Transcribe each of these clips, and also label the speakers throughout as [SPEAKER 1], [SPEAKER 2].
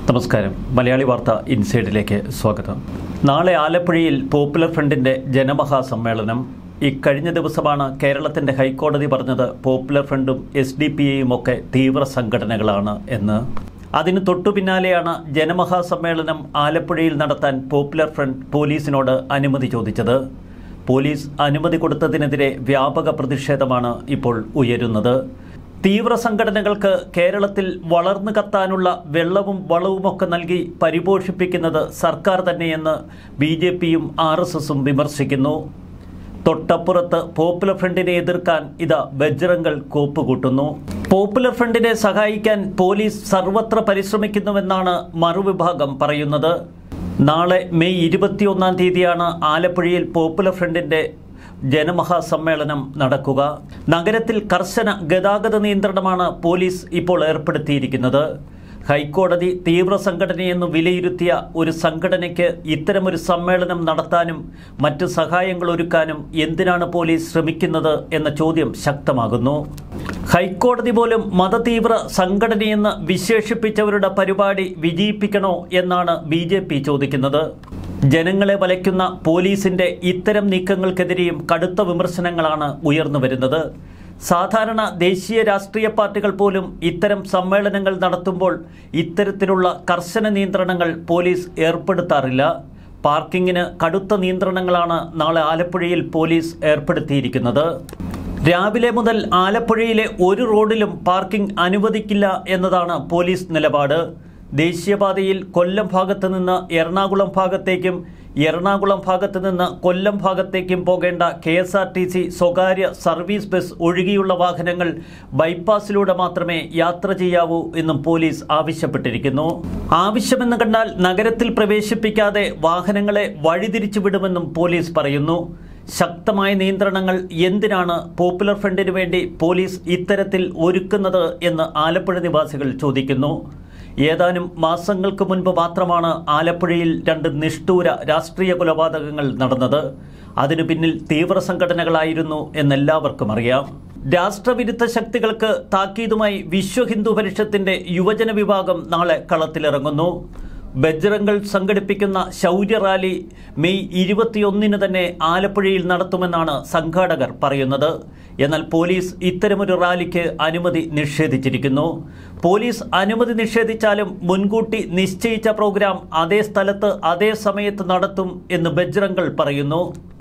[SPEAKER 1] നമസ്കാരം മലയാളി വാർത്ത ഇൻസൈഡിലേക്ക് സ്വാഗതം നാളെ ആലപ്പുഴയിൽ പോപ്പുലർ ഫ്രണ്ടിന്റെ ജനമഹാസമ്മേളനം ഇക്കഴിഞ്ഞ ദിവസമാണ് കേരളത്തിന്റെ ഹൈക്കോടതി പറഞ്ഞത് പോപ്പുലർ ഫ്രണ്ടും എസ് ഡി പി ഐയും ഒക്കെ തീവ്ര സംഘടനകളാണ് എന്ന് അതിന് തൊട്ടു പിന്നാലെയാണ് ജനമഹാസമ്മേളനം ആലപ്പുഴയിൽ നടത്താൻ പോപ്പുലർ ഫ്രണ്ട് പോലീസിനോട് അനുമതി ചോദിച്ചത് പോലീസ് അനുമതി കൊടുത്തതിനെതിരെ വ്യാപക പ്രതിഷേധമാണ് ഇപ്പോൾ ഉയരുന്നത് തീവ്ര സംഘടനകൾക്ക് കേരളത്തിൽ വളർന്നു കത്താനുള്ള വെള്ളവും വളവുമൊക്കെ നൽകി പരിപോഷിപ്പിക്കുന്നത് സർക്കാർ തന്നെയെന്ന് ബി ജെ പിയും ആർ എസ് എസും വിമർശിക്കുന്നു തൊട്ടപ്പുറത്ത് പോപ്പുലർ ഫ്രണ്ടിനെ എതിർക്കാൻ ഇതാ ബജ്രംഗൾ കോപ്പുകൂട്ടുന്നു പോപ്പുലർ ഫ്രണ്ടിനെ സഹായിക്കാൻ പോലീസ് സർവത്ര പരിശ്രമിക്കുന്നുവെന്നാണ് മറുവിഭാഗം പറയുന്നത് നാളെ മെയ് ഇരുപത്തിയൊന്നാം തീയതിയാണ് ആലപ്പുഴയിൽ പോപ്പുലർ ഫ്രണ്ടിന്റെ ജനമഹാസമ്മേളനം നടക്കുക നഗരത്തിൽ കർശന ഗതാഗത നിയന്ത്രണമാണ് പോലീസ് ഇപ്പോൾ ഏർപ്പെടുത്തിയിരിക്കുന്നത് ഹൈക്കോടതി തീവ്ര സംഘടനയെന്ന് വിലയിരുത്തിയ ഒരു സംഘടനയ്ക്ക് ഇത്തരമൊരു സമ്മേളനം നടത്താനും മറ്റ് സഹായങ്ങൾ ഒരുക്കാനും എന്തിനാണ് പോലീസ് ശ്രമിക്കുന്നത് എന്ന ചോദ്യം ശക്തമാകുന്നു ഹൈക്കോടതി പോലും മതതീവ്ര സംഘടനയെന്ന് വിശേഷിപ്പിച്ചവരുടെ പരിപാടി വിജയിപ്പിക്കണോ എന്നാണ് ബി ചോദിക്കുന്നത് ജനങ്ങളെ വലയ്ക്കുന്ന പോലീസിന്റെ ഇത്തരം നീക്കങ്ങൾക്കെതിരെയും കടുത്ത വിമർശനങ്ങളാണ് ഉയർന്നു വരുന്നത് സാധാരണ ദേശീയ രാഷ്ട്രീയ പാർട്ടികൾ പോലും ഇത്തരം സമ്മേളനങ്ങൾ നടത്തുമ്പോൾ ഇത്തരത്തിലുള്ള കർശന നിയന്ത്രണങ്ങൾ പോലീസ് ഏർപ്പെടുത്താറില്ല പാർക്കിങ്ങിന് കടുത്ത നിയന്ത്രണങ്ങളാണ് നാളെ ആലപ്പുഴയിൽ പോലീസ് ഏർപ്പെടുത്തിയിരിക്കുന്നത് രാവിലെ മുതൽ ആലപ്പുഴയിലെ ഒരു റോഡിലും പാർക്കിംഗ് അനുവദിക്കില്ല എന്നതാണ് പോലീസ് നിലപാട് ദേശീയപാതയിൽ കൊല്ലം ഭാഗത്ത് നിന്ന് എറണാകുളം ഭാഗത്തേക്കും എറണാകുളം ഭാഗത്ത് നിന്ന് കൊല്ലം ഭാഗത്തേക്കും പോകേണ്ട K S R T C സ്വകാര്യ സർവീസ് ബസ് ഒഴികെയുള്ള വാഹനങ്ങൾ ബൈപ്പാസിലൂടെ മാത്രമേ യാത്ര ചെയ്യാവൂ എന്നും പോലീസ് ആവശ്യപ്പെട്ടിരിക്കുന്നു ആവശ്യമെന്ന് കണ്ടാൽ നഗരത്തിൽ പ്രവേശിപ്പിക്കാതെ വാഹനങ്ങളെ വഴിതിരിച്ചു വിടുമെന്നും പോലീസ് പറയുന്നു ശക്തമായ നിയന്ത്രണങ്ങൾ എന്തിനാണ് പോപ്പുലർ ഫ്രണ്ടിന് വേണ്ടി പോലീസ് ഇത്തരത്തിൽ ഒരുക്കുന്നത് എന്ന് ആലപ്പുഴ നിവാസികൾ ചോദിക്കുന്നു ഏതാനും മാസങ്ങൾക്ക് മുൻപ് മാത്രമാണ് ആലപ്പുഴയിൽ രണ്ട് നിഷ്ഠൂര രാഷ്ട്രീയ കൊലപാതകങ്ങൾ നടന്നത് അതിനു പിന്നിൽ തീവ്ര സംഘടനകളായിരുന്നു എന്നെല്ലാവർക്കും അറിയാം രാഷ്ട്രവിരുദ്ധ ശക്തികൾക്ക് താക്കീതുമായി വിശ്വ ഹിന്ദു പരിഷത്തിന്റെ യുവജന വിഭാഗം നാളെ കളത്തിലിറങ്ങുന്നു ബജ്രംഗൾ സംഘടിപ്പിക്കുന്ന ശൗര്യ റാലി മെയ് ഇരുപത്തിയൊന്നിന് തന്നെ ആലപ്പുഴയിൽ നടത്തുമെന്നാണ് സംഘാടകർ പറയുന്നത് എന്നാൽ പോലീസ് ഇത്തരമൊരു റാലിക്ക് അനുമതി നിഷേധിച്ചിരിക്കുന്നു പോലീസ് അനുമതി നിഷേധിച്ചാലും മുൻകൂട്ടി നിശ്ചയിച്ച പ്രോഗ്രാം അതേ സ്ഥലത്ത് അതേ സമയത്ത് നടത്തും എന്ന് ബജ്രംഗൾ പറയുന്നു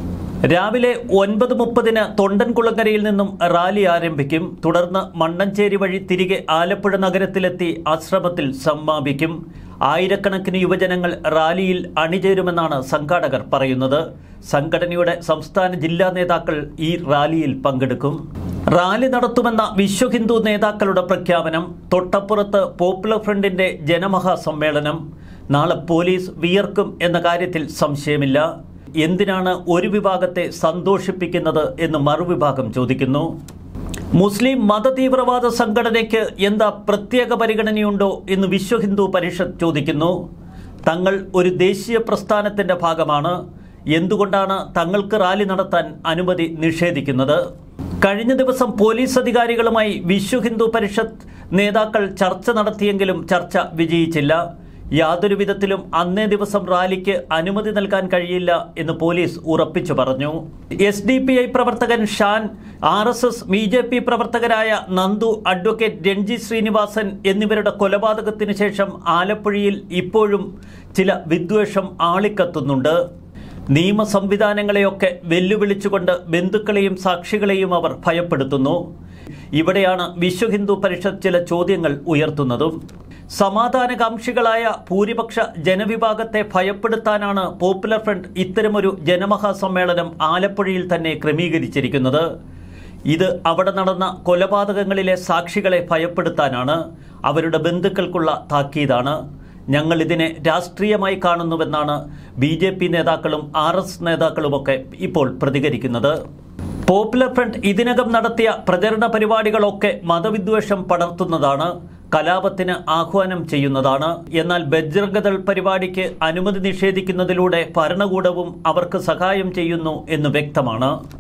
[SPEAKER 1] രാവിലെ ഒൻപത് മുപ്പതിന് തൊണ്ടൻകുളങ്ങരയിൽ നിന്നും റാലി ആരംഭിക്കും തുടർന്ന് മണ്ണഞ്ചേരി വഴി തിരികെ ആലപ്പുഴ നഗരത്തിലെത്തി ആശ്രമത്തിൽ സമാപിക്കും ആയിരക്കണക്കിന് യുവജനങ്ങൾ റാലിയിൽ അണിചേരുമെന്നാണ് സംഘാടകർ പറയുന്നത് സംഘടനയുടെ സംസ്ഥാന ജില്ലാ നേതാക്കൾ ഈ റാലിയിൽ പങ്കെടുക്കും റാലി നടത്തുമെന്ന വിശ്വ ഹിന്ദു നേതാക്കളുടെ പ്രഖ്യാപനം തൊട്ടപ്പുറത്ത് പോപ്പുലർ ഫ്രണ്ടിന്റെ ജനമഹാസമ്മേളനം നാളെ പോലീസ് വിയർക്കും എന്ന കാര്യത്തിൽ സംശയമില്ല എന്തിനാണ് ഒരു വിഭാഗത്തെ സന്തോഷിപ്പിക്കുന്നത് എന്ന് മറുവിഭാഗം ചോദിക്കുന്നു മുസ്ലിം മതതീവ്രവാദ സംഘടനയ്ക്ക് എന്താ പ്രത്യേക പരിഗണനയുണ്ടോ എന്ന് വിശ്വ ഹിന്ദു പരിഷത്ത് ചോദിക്കുന്നു തങ്ങൾ ഒരു ദേശീയ പ്രസ്ഥാനത്തിന്റെ ഭാഗമാണ് എന്തുകൊണ്ടാണ് തങ്ങൾക്ക് റാലി നടത്താൻ അനുമതി നിഷേധിക്കുന്നത് കഴിഞ്ഞ ദിവസം പോലീസ് അധികാരികളുമായി വിശ്വ ഹിന്ദു പരിഷത്ത് നേതാക്കൾ ചർച്ച നടത്തിയെങ്കിലും ചർച്ച വിജയിച്ചില്ല യാതൊരു വിധത്തിലും അന്നേ ദിവസം റാലിക്ക് അനുമതി നൽകാൻ കഴിയില്ല എന്ന് പോലീസ് ഉറപ്പിച്ചു പറഞ്ഞു എസ് ഡി പി ഐ പ്രവർത്തകൻ Shan R S S B J P പ്രവർത്തകരായ നന്ദു അഡ്വക്കേറ്റ് രൺജി ശ്രീനിവാസൻ എന്നിവരുടെ കൊലപാതകത്തിന് ശേഷം ആലപ്പുഴയിൽ ഇപ്പോഴും ചില വിദ്വേഷം ആളിക്കത്തുന്നുണ്ട് നിയമ സംവിധാനങ്ങളെയൊക്കെ വെല്ലുവിളിച്ചുകൊണ്ട് ബന്ധുക്കളെയും സാക്ഷികളെയും അവർ ഭയപ്പെടുത്തുന്നു ഇവിടെയാണ് വിശ്വ ഹിന്ദു പരിഷത്ത് ചില ചോദ്യങ്ങൾ ഉയർത്തുന്നതും സമാധാനകാംക്ഷികളായ ഭൂരിപക്ഷ ജനവിഭാഗത്തെ ഭയപ്പെടുത്താനാണ് പോപ്പുലർ ഫ്രണ്ട് ഇത്തരമൊരു ജനമഹാസമ്മേളനം ആലപ്പുഴയിൽ തന്നെ ക്രമീകരിച്ചിരിക്കുന്നത് ഇത് അവിടെ നടന്ന കൊലപാതകങ്ങളിലെ സാക്ഷികളെ ഭയപ്പെടുത്താനാണ് അവരുടെ ബന്ധുക്കൾക്കുള്ള താക്കീതാണ് ഞങ്ങൾ ഇതിനെ രാഷ്ട്രീയമായി കാണുന്നുവെന്നാണ് ബി ജെ പി നേതാക്കളും ആർ എസ് നേതാക്കളുമൊക്കെ ഇപ്പോൾ പ്രതികരിക്കുന്നത് പോപ്പുലർ ഫ്രണ്ട് ഇതിനകം നടത്തിയ പ്രചരണ പരിപാടികളൊക്കെ മതവിദ്വേഷം പടർത്തുന്നതാണ് കലാപത്തിന് ആഹ്വാനം ചെയ്യുന്നതാണ് എന്നാൽ ബജ്രംഗദൾ പരിപാടിക്ക് അനുമതി നിഷേധിക്കുന്നതിലൂടെ ഭരണകൂടവും അവർക്ക് സഹായം ചെയ്യുന്നു എന്ന് വ്യക്തമാണ്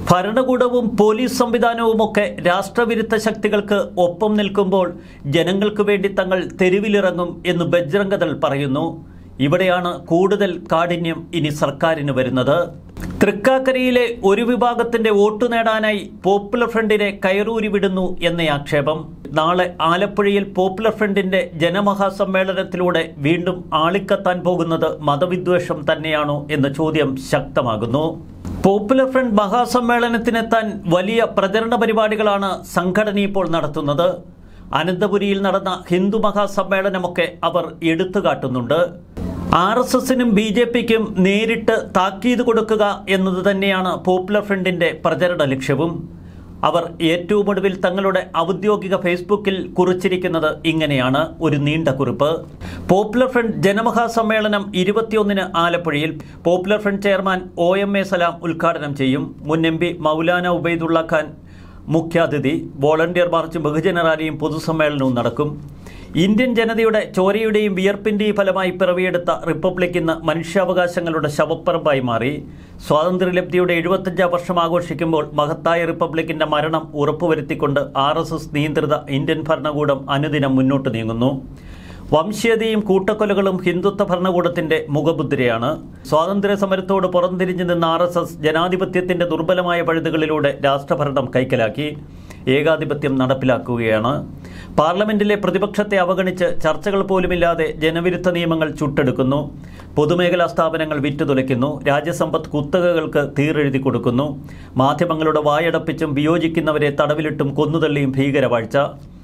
[SPEAKER 1] ഭരണകൂടവും പോലീസ് സംവിധാനവുമൊക്കെ രാഷ്ട്രവിരുദ്ധ ശക്തികൾക്ക് ഒപ്പം നിൽക്കുമ്പോൾ ജനങ്ങൾക്ക് വേണ്ടി തങ്ങൾ തെരുവിലിറങ്ങും എന്ന് ബജ്രംഗദൾ പറയുന്നു ഇവിടെയാണ് കൂടുതൽ കാഠിന്യം ഇനി സർക്കാരിന് വരുന്നത് തൃക്കാക്കരയിലെ ഒരു വിഭാഗത്തിന്റെ വോട്ട് നേടാനായി പോപ്പുലർ ഫ്രണ്ടിനെ കയറൂരി വിടുന്നു എന്ന ആക്ഷേപം നാളെ ആലപ്പുഴയിൽ പോപ്പുലർ ഫ്രണ്ടിന്റെ ജനമഹാസമ്മേളനത്തിലൂടെ വീണ്ടും ആളിക്കത്താൻ പോകുന്നത് മതവിദ്വേഷം തന്നെയാണോ എന്ന ചോദ്യം ശക്തമാകുന്നു പോപ്പുലർ ഫ്രണ്ട് മഹാസമ്മേളനത്തിനെത്താൻ വലിയ പ്രചരണ പരിപാടികളാണ് സംഘടന ഇപ്പോൾ നടത്തുന്നത് അനന്തപുരിയിൽ നടന്ന ഹിന്ദു മഹാസമ്മേളനമൊക്കെ അവർ എടുത്തുകാട്ടുന്നുണ്ട് ആർ എസ് എസിനും ബി ജെ പിക്കും നേരിട്ട് താക്കീത് കൊടുക്കുക എന്നത് തന്നെയാണ് പോപ്പുലർ ഫ്രണ്ടിന്റെ പ്രചരണ ലക്ഷ്യവും അവർ ഏറ്റവും ഒടുവിൽ തങ്ങളുടെ ഔദ്യോഗിക ഫേസ്ബുക്കിൽ കുറിച്ചിരിക്കുന്നത് ഇങ്ങനെയാണ് ഒരു നീണ്ട കുറിപ്പ് പോപ്പുലർ ഫ്രണ്ട് ജനമഹാസമ്മേളനം ഇരുപത്തിയൊന്നിന് ആലപ്പുഴയിൽ popular front chairman O M A Salam ഉദ്ഘാടനം ചെയ്യും മുൻ എം പി മൗലാന ഉബൈദുള്ള ഖാൻ മുഖ്യാതിഥി വോളണ്ടിയർ മാർച്ചും ബഹുജന റാലിയും പൊതുസമ്മേളനവും നടക്കും ഇന്ത്യൻ ജനതയുടെ ചോരയുടെയും വിയർപ്പിന്റെയും ഫലമായി പിറവിയെടുത്ത റിപ്പബ്ലിക് ഇന്ന് മനുഷ്യാവകാശങ്ങളുടെ ശവപ്പറമ്പായി മാറി സ്വാതന്ത്ര്യലബ്ധിയുടെ എഴുപത്തഞ്ചാം വർഷം ആഘോഷിക്കുമ്പോൾ മഹത്തായ റിപ്പബ്ലിക്കിന്റെ മരണം ഉറപ്പുവരുത്തിക്കൊണ്ട് ആർ എസ് എസ് നിയന്ത്രിത ഇന്ത്യൻ ഭരണകൂടം അനുദിനം മുന്നോട്ട് നീങ്ങുന്നു വംശീയതയും കൂട്ടക്കൊലകളും ഹിന്ദുത്വ ഭരണകൂടത്തിന്റെ മുഖമുദ്രയാണ് സ്വാതന്ത്ര്യ സമരത്തോട് പുറംതിരിഞ്ഞു നിന്ന ആർ എസ് എസ് ജനാധിപത്യത്തിന്റെ ദുർബലമായ പഴുതുകളിലൂടെ രാഷ്ട്രഭരണം കൈക്കലാക്കി ഏകാധിപത്യം നടപ്പിലാക്കുകയാണ് പാർലമെന്റിലെ പ്രതിപക്ഷത്തെ അവഗണിച്ച് ചർച്ചകൾ പോലുമില്ലാതെ ജനവിരുദ്ധ നിയമങ്ങൾ ചുട്ടെടുക്കുന്നു പൊതുമേഖലാ സ്ഥാപനങ്ങൾ വിറ്റുതുലയ്ക്കുന്നു രാജ്യസമ്പത്ത് കുത്തകകൾക്ക് തീരെഴുതി കൊടുക്കുന്നു മാധ്യമങ്ങളുടെ വായടപ്പിച്ചും വിയോജിക്കുന്നവരെ തടവിലിട്ടും കൊന്നുതള്ളിയും ഭീകരവാഴ്ച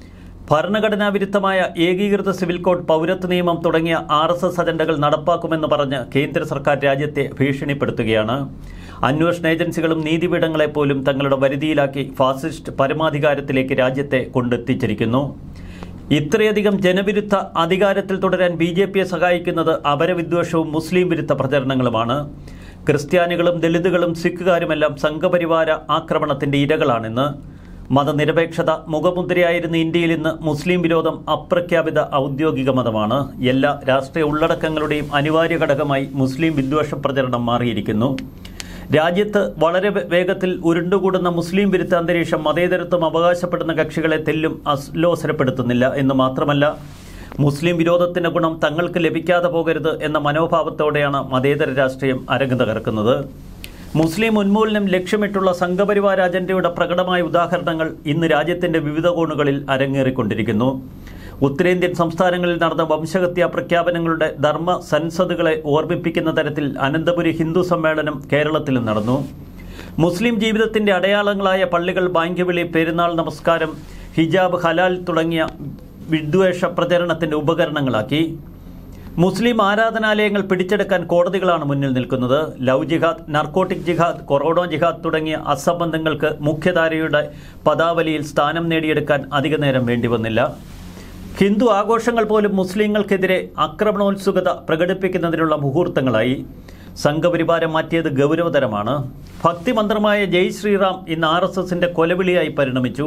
[SPEAKER 1] ഭരണഘടനാ വിരുദ്ധമായ ഏകീകൃത സിവിൽ കോഡ് പൗരത്വ നിയമം തുടങ്ങിയ ആർ എസ് എസ് അജണ്ടകൾ നടപ്പാക്കുമെന്ന് പറഞ്ഞ് കേന്ദ്ര സർക്കാർ രാജ്യത്തെ ഭീഷണിപ്പെടുത്തുകയാണ് അന്വേഷണ ഏജൻസികളും നീതിപീഠങ്ങളെ പോലും തങ്ങളുടെ വരുതിയിലാക്കി ഫാസിസ്റ്റ് പരമാധികാരത്തിലേക്ക് രാജ്യത്തെ കൊണ്ടെത്തിച്ചിരിക്കുന്നു ഇത്രയധികം ജനവിരുദ്ധ അധികാരത്തിൽ തുടരാൻ ബി ജെ പിയെ സഹായിക്കുന്നത് അപരവിദ്വേഷവും മുസ്ലിം വിരുദ്ധ പ്രചരണങ്ങളുമാണ് ക്രിസ്ത്യാനികളും ദളിതുകളും സിഖുകാരുമെല്ലാം സംഘപരിവാര ആക്രമണത്തിന്റെ ഇരകളാണെന്ന് മതനിരപേക്ഷത മുഖമുദ്രയായിരുന്ന ഇന്ത്യയിൽ ഇന്ന് മുസ്ലിം വിരോധം അപ്രഖ്യാപിത ഔദ്യോഗിക മതമാണ് എല്ലാ രാഷ്ട്രീയ ഉള്ളടക്കങ്ങളുടെയും അനിവാര്യ ഘടകമായി മുസ്ലിം വിദ്വേഷ പ്രചരണം മാറിയിരിക്കുന്നു രാജ്യത്ത് വളരെ വേ- വേഗത്തിൽ ഉരുണ്ടുകൂടുന്ന മുസ്ലിം വിരുദ്ധ അന്തരീക്ഷം മതേതരത്വം അവകാശപ്പെടുന്ന കക്ഷികളെ തെല്ലും അസ്ലോസരപ്പെടുത്തുന്നില്ല എന്ന് മാത്രമല്ല മുസ്ലിം വിരോധത്തിന്റെ ഗുണം തങ്ങൾക്ക് ലഭിക്കാതെ പോകരുത് എന്ന മനോഭാവത്തോടെയാണ് മതേതര രാഷ്ട്രീയം അരങ്ങ് തകർക്കുന്നത് മുസ്ലിം ഉന്മൂലനം ലക്ഷ്യമിട്ടുള്ള സംഘപരിവാര അജണ്ടയുടെ പ്രകടമായ ഉദാഹരണങ്ങൾ ഇന്ന് രാജ്യത്തിന്റെ വിവിധ കോണുകളിൽ അരങ്ങേറിക്കൊണ്ടിരിക്കുന്നു ഉത്തരേന്ത്യൻ സംസ്ഥാനങ്ങളിൽ നടന്ന വംശഹത്യാ പ്രഖ്യാപനങ്ങളുടെ ധർമ്മ സൻസദുകളെ ഓർമ്മിപ്പിക്കുന്ന തരത്തിൽ അനന്തപുരി ഹിന്ദു സമ്മേളനം കേരളത്തിലും നടന്നു മുസ്ലിം ജീവിതത്തിന്റെ അടയാളങ്ങളായ പള്ളികൾ ബാങ്ക് വിളി പെരുന്നാൾ നമസ്കാരം ഹിജാബ് ഹലാൽ തുടങ്ങിയ വിദ്വേഷ പ്രചരണത്തിന്റെ ഉപകരണങ്ങളാക്കി മുസ്ലിം ആരാധനാലയങ്ങൾ പിടിച്ചെടുക്കാൻ കോടതികളാണ് മുന്നിൽ നിൽക്കുന്നത് love jihad narcotic jihad corona jihad തുടങ്ങിയ അസംബന്ധങ്ങൾക്ക് മുഖ്യധാരയുടെ പദാവലിയിൽ സ്ഥാനം നേടിയെടുക്കാൻ അധിക നേരം വേണ്ടിവന്നില്ല ഹിന്ദു ആഘോഷങ്ങൾ പോലും മുസ്ലിങ്ങൾക്കെതിരെ ആക്രമണോത്സുകത പ്രകടിപ്പിക്കുന്നതിനുള്ള മുഹൂർത്തങ്ങളായി സംഘപരിവാരം മാറ്റിയത് ഗൗരവതരമാണ് ഭക്തിമന്ത്രമായ ജയ് ശ്രീറാം ഇന്ന് ആർ എസ് എസിന്റെ കൊലവിളിയായി പരിണമിച്ചു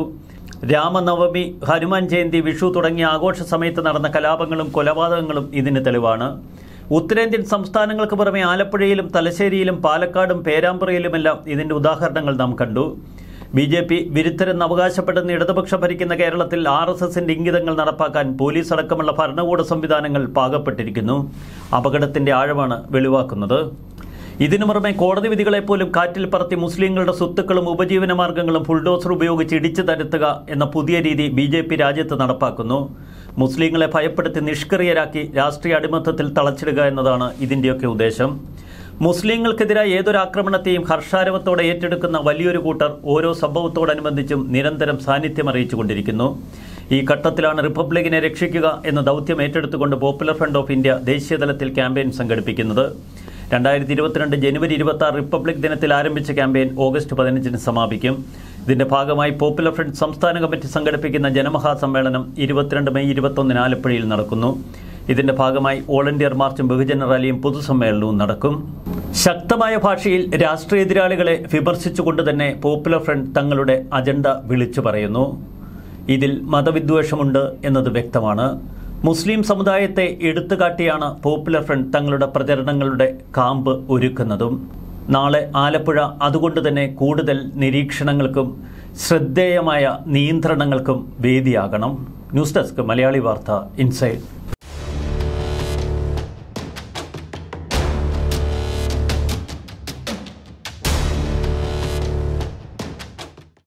[SPEAKER 1] രാമനവമി ഹനുമാൻ ജയന്തി വിഷു തുടങ്ങിയ ആഘോഷ സമയത്ത് നടന്ന കലാപങ്ങളും കൊലപാതകങ്ങളും ഇതിന് തെളിവാണ് ഉത്തരേന്ത്യൻ സംസ്ഥാനങ്ങൾക്ക് പുറമെ ആലപ്പുഴയിലും തലശ്ശേരിയിലും പാലക്കാടും പേരാമ്പ്രയിലുമെല്ലാം ഇതിന്റെ ഉദാഹരണങ്ങൾ നാം കണ്ടു ബി ജെ പി വിരുദ്ധരെന്ന് അവകാശപ്പെടുന്ന ഇടതുപക്ഷം ഭരിക്കുന്ന കേരളത്തിൽ ആർ എസ് എസിന്റെ ഇംഗിതങ്ങൾ നടപ്പാക്കാൻ പോലീസ് അടക്കമുള്ള ഭരണകൂട സംവിധാനങ്ങൾ പാകപ്പെട്ടിരിക്കുന്നു അപകടത്തിന്റെ ആഴമാണ് വെളിവാക്കുന്നത് ഇതിനു പുറമെ കോടതി വിധികളെ പോലും കാറ്റിൽ പറത്തി മുസ്ലിങ്ങളുടെ സ്വത്തുക്കളും ഉപജീവന മാർഗങ്ങളും ബുൾഡോസർ ഉപയോഗിച്ച് ഇടിച്ചു തരുത്തുക എന്ന പുതിയ രീതി ബി ജെ പി രാജ്യത്ത് നടപ്പാക്കുന്നു മുസ്ലിങ്ങളെ ഭയപ്പെടുത്തി നിഷ്ക്രിയരാക്കി രാഷ്ട്രീയ അടിമത്തത്തിൽ തളച്ചിടുക എന്നതാണ് ഇതിന്റെയൊക്കെ ഉദ്ദേശം മുസ്ലിങ്ങൾക്കെതിരായ ഏതൊരു ആക്രമണത്തെയും ഹർഷാരവത്തോടെ ഏറ്റെടുക്കുന്ന വലിയൊരു കൂട്ടർ ഓരോ സംഭവത്തോടനുബന്ധിച്ചും നിരന്തരം സാന്നിധ്യം അറിയിച്ചുകൊണ്ടിരിക്കുന്നു ഈ ഘട്ടത്തിലാണ് റിപ്പബ്ലിക്കിനെ രക്ഷിക്കുക എന്ന ദൗത്യം ഏറ്റെടുത്തുകൊണ്ട് പോപ്പുലർ ഫ്രണ്ട് ഓഫ് ഇന്ത്യ ദേശീയതലത്തിൽ ക്യാമ്പയിൻ സംഘടിപ്പിക്കുന്നത് രണ്ടായിരത്തി ഇരുപത്തിരണ്ട് ജനുവരി ഇരുപത്തി ആറ് റിപ്പബ്ലിക് ദിനത്തിൽ ആരംഭിച്ച ക്യാമ്പയിൻ ഓഗസ്റ്റ് പതിനഞ്ചിന് സമാപിക്കും ഇതിന്റെ ഭാഗമായി പോപ്പുലർ ഫ്രണ്ട് സംസ്ഥാന കമ്മിറ്റി സംഘടിപ്പിക്കുന്ന ജനമഹാസമ്മേളനം ഇരുപത്തിരണ്ട് മെയ് ഇരുപത്തൊന്നിന് ആലപ്പുഴയിൽ നടക്കുന്നു ഇതിന്റെ ഭാഗമായി ഓൾ ഇന്ത്യ മാർച്ചും ബഹുജന റാലിയും പൊതുസമ്മേളനവും നടക്കും ശക്തമായ ഭാഷയിൽ രാഷ്ട്രീയ എതിരാളികളെ വിമർശിച്ചുകൊണ്ട് തന്നെ പോപ്പുലർ ഫ്രണ്ട് തങ്ങളുടെ അജണ്ട വിളിച്ചു പറയുന്നു ഇതിൽ മതവിദ്വേഷമുണ്ട് എന്നത് വ്യക്തമാണ് മുസ്ലിം സമുദായത്തെ എടുത്തുകാട്ടിയാണ് പോപ്പുലർ ഫ്രണ്ട് തങ്ങളുടെ പ്രചരണങ്ങളുടെ കാമ്പ് ഒരുക്കുന്നതും നാളെ ആലപ്പുഴ അതുകൊണ്ട് തന്നെ കൂടുതൽ നിരീക്ഷണങ്ങൾക്കും ശ്രദ്ധേയമായ നിയന്ത്രണങ്ങൾക്കും വേദിയാകണം ന്യൂസ് ഡെസ്ക് മലയാളി വാർത്ത ഇൻസൈഡ്